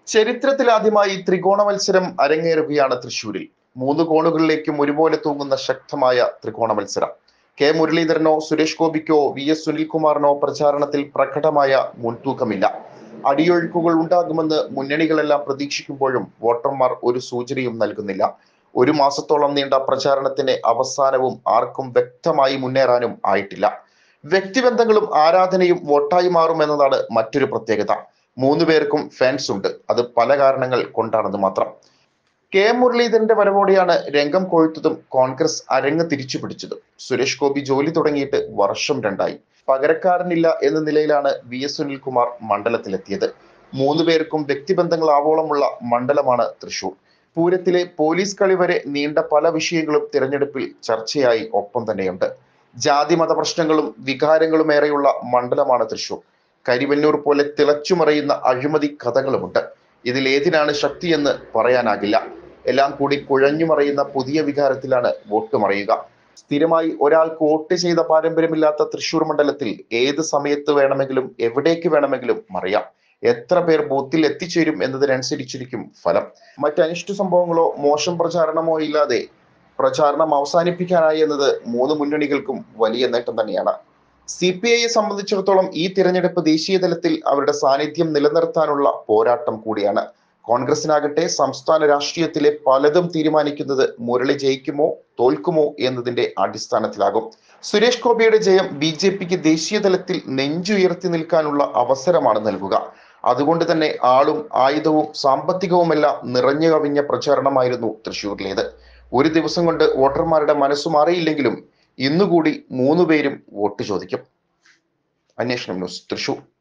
ചരിത്രത്തിലാദ്യമായി ത്രികോണ മത്സരം അരങ്ങേറുകയാണ് തൃശൂരിൽ മൂന്ന് കോണുകളിലേക്കും ഒരുപോലെ തൂങ്ങുന്ന ശക്തമായ ത്രികോണ മത്സരം കെ മുരളീധരനോ സുരേഷ് ഗോപിക്കോ വി എസ് സുനിൽകുമാറിനോ പ്രചാരണത്തിൽ പ്രകടമായ മുൻതൂക്കമില്ല അടിയൊഴുക്കുകൾ ഉണ്ടാകുമെന്ന് മുന്നണികളെല്ലാം പ്രതീക്ഷിക്കുമ്പോഴും വോട്ടർമാർ ഒരു സൂചനയും നൽകുന്നില്ല ഒരു മാസത്തോളം നീണ്ട പ്രചാരണത്തിന്റെ അവസാനവും ആർക്കും വ്യക്തമായി മുന്നേറാനും ആയിട്ടില്ല വ്യക്തിബന്ധങ്ങളും ആരാധനയും വോട്ടായി മാറുമെന്നതാണ് മറ്റൊരു പ്രത്യേകത മൂന്ന് പേർക്കും ഫാൻസ് ഉണ്ട് അത് പല കാരണങ്ങൾ കൊണ്ടാണെന്ന് മാത്രം കെ മുരളീധരന്റെ വരവോടെയാണ് രംഗം കൊഴുത്തതും കോൺഗ്രസ് അരങ്ങ് തിരിച്ചു പിടിച്ചതും സുരേഷ് ഗോപി ജോലി തുടങ്ങിയിട്ട് വർഷം രണ്ടായി പകരക്കാരനില്ല എന്ന നിലയിലാണ് വി എസ് സുനിൽകുമാർ മണ്ഡലത്തിലെത്തിയത് മൂന്ന് പേർക്കും വ്യക്തിബന്ധങ്ങൾ ആവോളമുള്ള മണ്ഡലമാണ് തൃശൂർ പൂരത്തിലെ പോലീസ് കളി വരെ നീണ്ട പല വിഷയങ്ങളും തിരഞ്ഞെടുപ്പിൽ ചർച്ചയായി ഒപ്പം തന്നെയുണ്ട് ജാതി മത പ്രശ്നങ്ങളും വികാരങ്ങളും ഏറെയുള്ള മണ്ഡലമാണ് തൃശൂർ കരിവന്നൂർ പോലെ തിളച്ചുമറിയുന്ന അഴിമതി കഥകളുമുണ്ട് ഇതിൽ ഏതിനാണ് ശക്തിയെന്ന് പറയാനാകില്ല എല്ലാം കൂടി കുഴഞ്ഞുമറിയുന്ന പുതിയ വികാരത്തിലാണ് വോട്ട് മറിയുക സ്ഥിരമായി ഒരാൾക്ക് വോട്ട് ചെയ്ത പാരമ്പര്യമില്ലാത്ത തൃശൂർ മണ്ഡലത്തിൽ ഏത് സമയത്ത് വേണമെങ്കിലും എവിടേക്ക് വേണമെങ്കിലും മറിയാം എത്ര പേർ ബൂത്തിൽ എത്തിച്ചേരും എന്നതിനനുസരിച്ചിരിക്കും ഫലം മറ്റ് അനിഷ്ട സംഭവങ്ങളോ മോശം പ്രചാരണമോ ഇല്ലാതെ പ്രചാരണം അവസാനിപ്പിക്കാനായി എന്നത് മൂന്ന് മുന്നണികൾക്കും വലിയ നേട്ടം തന്നെയാണ് സി പി ഐയെ സംബന്ധിച്ചിടത്തോളം ഈ തിരഞ്ഞെടുപ്പ് ദേശീയ തലത്തിൽ അവരുടെ സാന്നിധ്യം നിലനിർത്താനുള്ള പോരാട്ടം കൂടിയാണ് കോൺഗ്രസിനാകട്ടെ സംസ്ഥാന രാഷ്ട്രീയത്തിലെ പലതും തീരുമാനിക്കുന്നത് മുരളി ജയിക്കുമോ തോൽക്കുമോ എന്നതിന്റെ അടിസ്ഥാനത്തിലാകും സുരേഷ് ഗോപിയുടെ ജയം ബി ജെ പിക്ക് ദേശീയ തലത്തിൽ നെഞ്ചുയർത്തി നിൽക്കാനുള്ള അവസരമാണ് നൽകുക അതുകൊണ്ട് തന്നെ ആളും ആയുധവും സാമ്പത്തികവുമെല്ലാം നിറഞ്ഞു കവിഞ്ഞ പ്രചാരണമായിരുന്നു തൃശൂരിലേത് ഒരു ദിവസം കൊണ്ട് വോട്ടർമാരുടെ മനസ്സു മാറിയില്ലെങ്കിലും ഇന്നുകൂടി മൂന്ന് പേരും വോട്ട് ചോദിക്കും അന്വേഷണം ന്യൂസ് തൃശൂർ